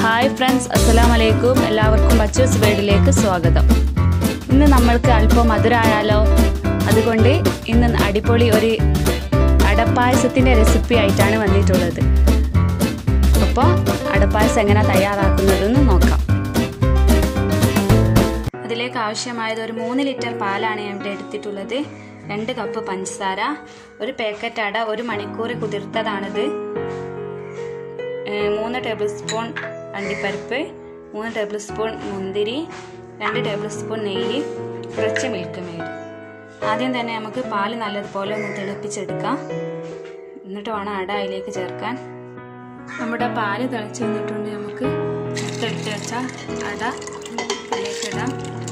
hi friends അസ്സലാം വലൈക്കും എല്ലാവർക്കും ബച്ചേഴ്സ് വേർഡിലേക്ക് സ്വാഗതം ഇന്ന് നമ്മൾക്ക് അല്പം മധുരമായാലോ അതുകൊണ്ട് ഇന്ന് അടിപൊളി ഒരു അടപ്പായസത്തിൻ്റെ റെസിപ്പി ആയിട്ടാണ് വന്നിട്ടുള്ളത് അപ്പോൾ അടപ്പായസം എങ്ങനെ തയ്യാറാക്കുന്നതെന്ന് നോക്കാം അതിലേക്ക് ആവശ്യമായത് ഒരു മൂന്ന് ലിറ്റർ പാലാണ് ഞാൻ ഇവിടെ എടുത്തിട്ടുള്ളത് രണ്ട് കപ്പ് പഞ്ചസാര ഒരു പാക്കറ്റ് അട ഒരു മണിക്കൂർ കുതിർത്തതാണിത് മൂന്ന് ടേബിൾ സ്പൂൺ അണ്ടിപ്പരിപ്പ് മൂന്ന് ടേബിൾ സ്പൂൺ മുന്തിരി രണ്ട് ടേബിൾ സ്പൂൺ നെയ്യ് കുറച്ച് മിൽക്ക് മെയ്ഡ് ആദ്യം തന്നെ നമുക്ക് പാല് നല്ലതുപോലെ ഒന്ന് തിളപ്പിച്ചെടുക്കാം എന്നിട്ട് വേണം അട അതിലേക്ക് ചേർക്കാൻ നമ്മുടെ പാല് തിളച്ച് വന്നിട്ടുണ്ട് നമുക്ക് എടുത്തെടുത്ത് വെച്ച അട അതിലേക്ക് ഇടാം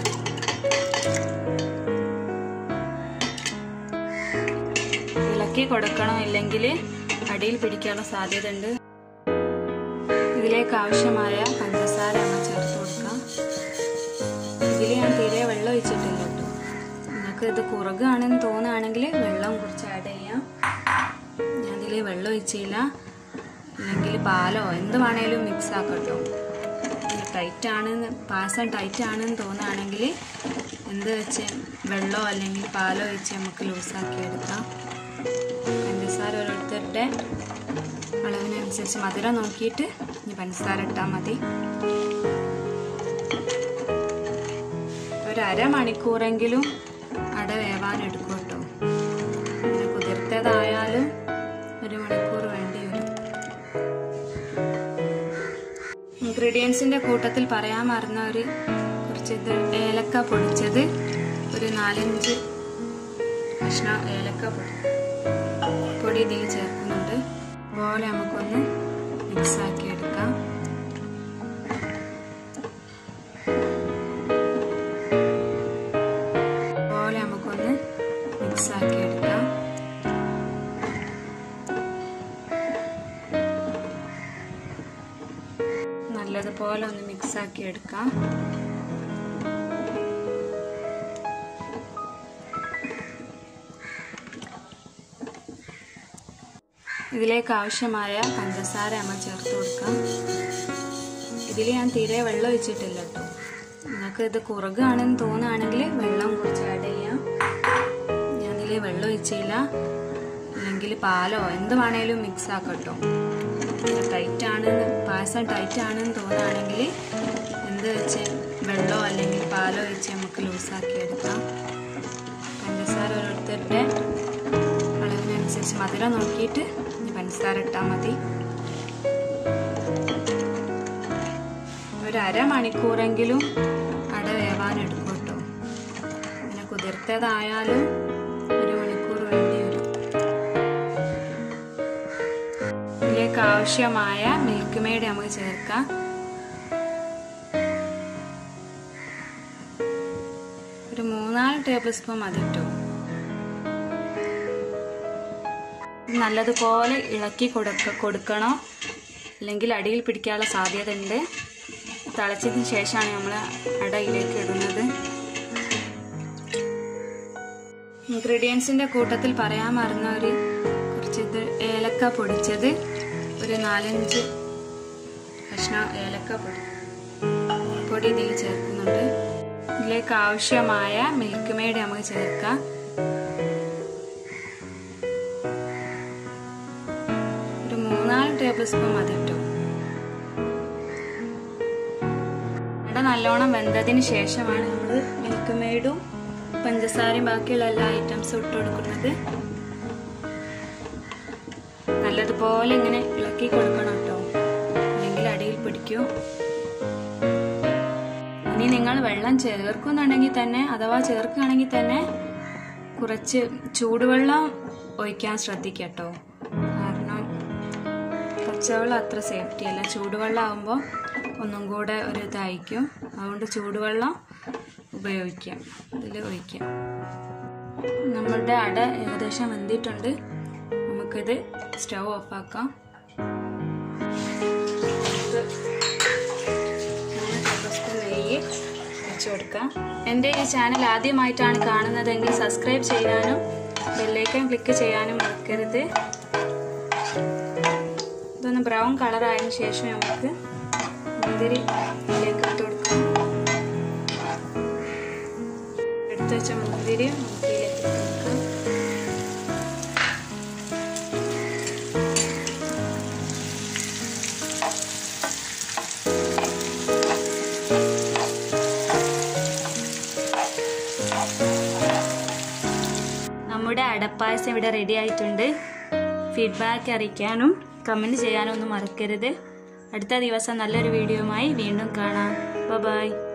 ഇളക്കി കൊടുക്കണം ഇല്ലെങ്കിൽ അടിയിൽ പിടിക്കാനുള്ള സാധ്യത ഉണ്ട് ഇതിലേക്ക് ആവശ്യമായ പഞ്ചസാര നമ്മൾ ചേർത്ത് കൊടുക്കാം ഇതിൽ ഞാൻ തീരെ വെള്ളം ഒഴിച്ചിട്ടില്ല കേട്ടോ നിങ്ങൾക്ക് ഇത് കുറകാണെന്ന് തോന്നുകയാണെങ്കിൽ വെള്ളം കുറച്ച് ആഡ് ചെയ്യാം ഞാൻ ഇതിൽ വെള്ളം ഒഴിച്ചില്ല അല്ലെങ്കിൽ പാലോ എന്ത് വേണേലും മിക്സ് ആക്കട്ടോ ടൈറ്റ് ആണെന്ന് പായസം ടൈറ്റ് ആണെന്ന് തോന്നുകയാണെങ്കിൽ എന്ത് വെച്ച് വെള്ളമോ അല്ലെങ്കിൽ പാലോ ഒഴിച്ച് നമുക്ക് ലൂസാക്കി എടുക്കാം പഞ്ചസാര ഓരോരുത്തരുടെ അളവിനനുസരിച്ച് മധുരം നോക്കിയിട്ട് ഇനി പഞ്ചസാര ഇട്ടാൽ മതി ഒരു അരമണിക്കൂറെങ്കിലും അട വേവാൻ എടുക്കും കേട്ടോ അങ്ങനെ കുതിർത്തതായാലും ഒരു മണിക്കൂർ വേണ്ടി വരും ഇൻഗ്രീഡിയൻസിൻ്റെ കൂട്ടത്തിൽ പറയാൻ മറന്ന ഒരു കുറച്ച് ഇത് ഏലക്ക പൊടിച്ചത് ഒരു നാലഞ്ച് കഷ്ണം ഏലക്ക പൊടി പൊടി ഇതിൽ ചേർക്കുന്നുണ്ട് പോലെ നമുക്കൊന്ന് മിക്സാക്കി എടുക്കാം പോലെ നമുക്കൊന്ന് മിക്സാക്കി എടുക്കാം നല്ലതുപോലെ ഒന്ന് മിക്സാക്കി എടുക്കാം ഇതിലേക്ക് ആവശ്യമായ പഞ്ചസാര നമ്മൾ ചേർത്ത് കൊടുക്കാം ഇതിൽ ഞാൻ തീരെ വെള്ളം ഒഴിച്ചിട്ടില്ല കേട്ടോ നിങ്ങൾക്ക് ഇത് കുറകാണെന്ന് തോന്നുകയാണെങ്കിൽ വെള്ളം കുറച്ച് ആഡ് ചെയ്യാം ഞാൻ ഇതിൽ വെള്ളം ഒഴിച്ചില്ല അല്ലെങ്കിൽ പാലോ എന്ത് വേണേലും മിക്സ് ആക്കട്ടോ ടൈറ്റ് ആണെന്ന് പായസം ടൈറ്റ് ആണെന്ന് തോന്നുകയാണെങ്കിൽ എന്ത് വെച്ച് വെള്ളമോ അല്ലെങ്കിൽ പാലോ ഒഴിച്ച് നമുക്ക് ലൂസാക്കി എടുക്കാം പഞ്ചസാര ഓരോരുത്തരുടെ അളവിനനുസരിച്ച് മധുരം നോക്കിയിട്ട് പഞ്ചസാര ഇട്ടാൽ മതി ഒരു അരമണിക്കൂറെങ്കിലും അട വേവാൻ എടുക്കും കേട്ടോ അങ്ങനെ കുതിർത്തതായാലും ഒരു മണിക്കൂർ വേണ്ടി വരും ഇതിലേക്ക് ആവശ്യമായ മിൽക്ക് മെയ്ഡ് നമുക്ക് ചേർക്കാം ഒരു മൂന്നാല് ടേബിൾ സ്പൂൺ മതി കേട്ടോ നല്ലതുപോലെ ഇളക്കി കൊടുക്ക കൊടുക്കണം അല്ലെങ്കിൽ അടിയിൽ പിടിക്കാനുള്ള സാധ്യത ഉണ്ട് തിളച്ചതിന് ശേഷമാണ് നമ്മൾ അടയിലേക്ക് ഇടുന്നത് ഇൻഗ്രീഡിയൻസിൻ്റെ കൂട്ടത്തിൽ പറയാൻ മറന്ന ഒരു കുറച്ച് ഇത് ഏലക്ക പൊടിച്ചത് ഒരു നാലഞ്ച് കഷ്ണം ഏലക്ക പൊടി പൊടി ഇതിൽ ചേർക്കുന്നുണ്ട് ഇതിലേക്ക് ആവശ്യമായ മിൽക്ക് മെയ്ഡ് നമുക്ക് ചേർക്കാം മൂന്നാല് ടേബിൾ സ്പൂൺ മതി കേട്ടോ ഇവിടെ നല്ലോണം വെന്തതിന് ശേഷമാണ് നമ്മൾ മിൽക്ക് മെയ്ഡും പഞ്ചസാരയും ബാക്കിയുള്ള എല്ലാ ഐറ്റംസും ഇട്ട് കൊടുക്കുന്നത് നല്ലതുപോലെ ഇങ്ങനെ ഇളക്കി കൊടുക്കണം കേട്ടോ അല്ലെങ്കിൽ അടിയിൽ പിടിക്കൂ ഇനി നിങ്ങൾ വെള്ളം ചേർക്കുന്നുണ്ടെങ്കിൽ തന്നെ അഥവാ ചേർക്കുകയാണെങ്കിൽ തന്നെ കുറച്ച് ചൂടുവെള്ളം ഒഴിക്കാൻ ശ്രദ്ധിക്കട്ടോ പച്ചവെള്ളം അത്ര സേഫ്റ്റി അല്ല ചൂടുവെള്ളം ആകുമ്പോൾ ഒന്നും കൂടെ ഒരു ഇതായിരിക്കും അതുകൊണ്ട് ചൂടുവെള്ളം ഉപയോഗിക്കാം ഇതിൽ ഒഴിക്കാം നമ്മളുടെ അട ഏകദേശം വെന്തിട്ടുണ്ട് നമുക്കിത് സ്റ്റൗ ഓഫാക്കാം നെയ്യ് വെച്ച് കൊടുക്കാം എൻ്റെ ഈ ചാനൽ ആദ്യമായിട്ടാണ് കാണുന്നതെങ്കിൽ സബ്സ്ക്രൈബ് ചെയ്യാനും ബെല്ലൈക്കൺ ക്ലിക്ക് ചെയ്യാനും മറക്കരുത് ഇതൊന്ന് ബ്രൗൺ കളർ ആയതിനു ശേഷം നമുക്ക് മുന്തിരി ഇതിലേക്ക് ഇട്ട് കൊടുക്കാം എടുത്തു വെച്ച മുന്തിരി മുന്തിരിയിലേക്ക് ഇട്ട് കൊടുക്കാം നമ്മുടെ അടപ്പായസം ഇവിടെ റെഡി ആയിട്ടുണ്ട് ഫീഡ്ബാക്ക് അറിയിക്കാനും കമൻറ്റ് ചെയ്യാനും ഒന്നും മറക്കരുത് അടുത്ത ദിവസം നല്ലൊരു വീഡിയോയുമായി വീണ്ടും കാണാം ബൈ